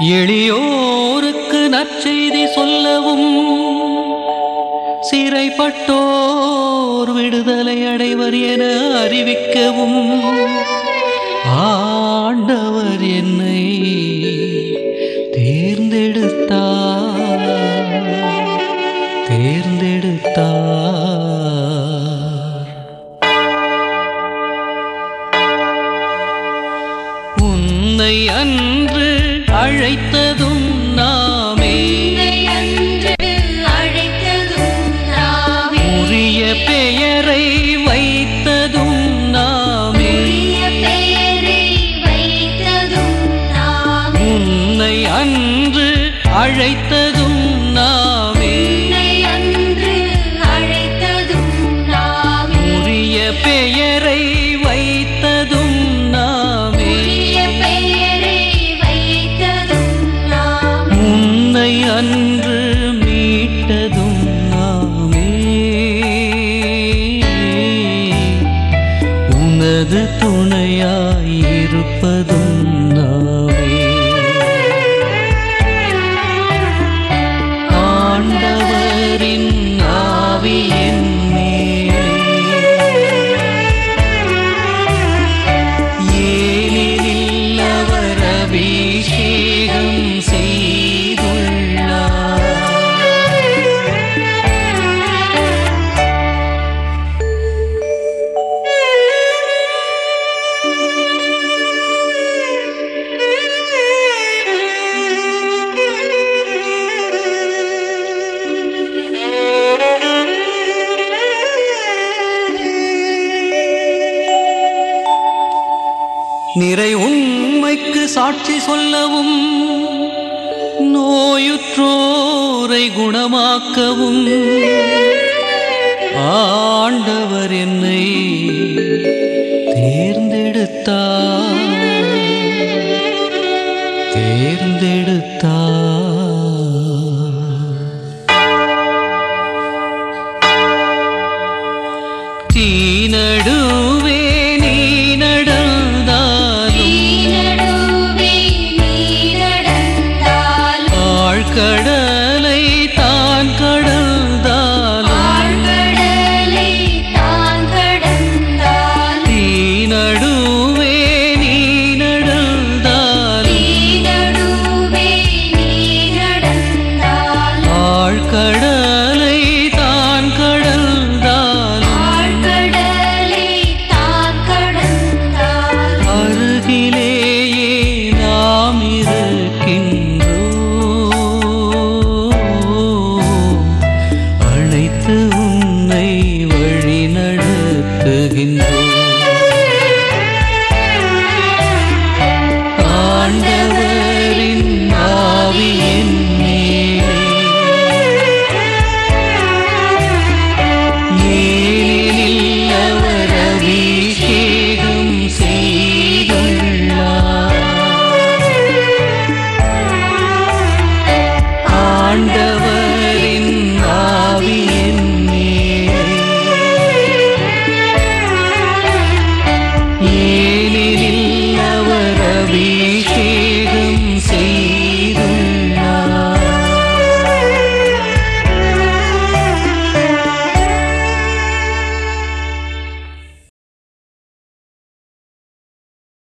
எளியோருக்கு நற்செய்தி சொல்லவும் சிறைப்பட்டோர் விடுதலை அடைவர் என அறிவிக்கவும் ஆண்டவர் என்னை தேர்ந்தெடுத்தார் தேர்ந்தெடுத்தார் உன்னை அன்று அழைத்ததும் நாமே உன்னை அன்று அழைத்ததும் நாமே. உரிய பெயரை வைத்ததும் நாமே உரிய பெயரை வைத்ததும் நாமே. உன்னை அன்று அழைத்ததும் நாமே உன்னை அன்று அழைத்ததும் நாமே. உரிய பெயரை வைத்ததும் நாமே உரிய பெயரை வைத்ததும் நாமே. உன்னை அன்று மீட்டதும் நாமே உனது துணையாயிருப்பதும் நாமே ஆண்டவரின் ஆவியின் ஏனில் அவர் அபிஷேகம் செய்துள்ளார் நிறை உண்மைக்கு சாட்சி சொல்லவும் நோயுற்றோரை குணமாக்கவும் ஆண்டவர் என்னை தேர்ந்தெடுத்தார் தேர்ந்தெடுத்தார் தீநடுவே நீ நடந்தாலும் நீனடுவே நீ நடந்தாலும் ஆழ்கடலை தான் கடந்தாலும் ஆழ்கடலை தான் கடந்தாலும் தீநடுவே நீ நடந்தாலும் நீனடுவே நீ நடந்தாலும் ஆழ்கடலை தான் கடந்தாலும் ஆழ்கடலை தான் கடந்தாலும் அருகிலேயே நாம் இருக்கின்றோம் அழைத்து உன்னை வழி நடத்துகின்றோம்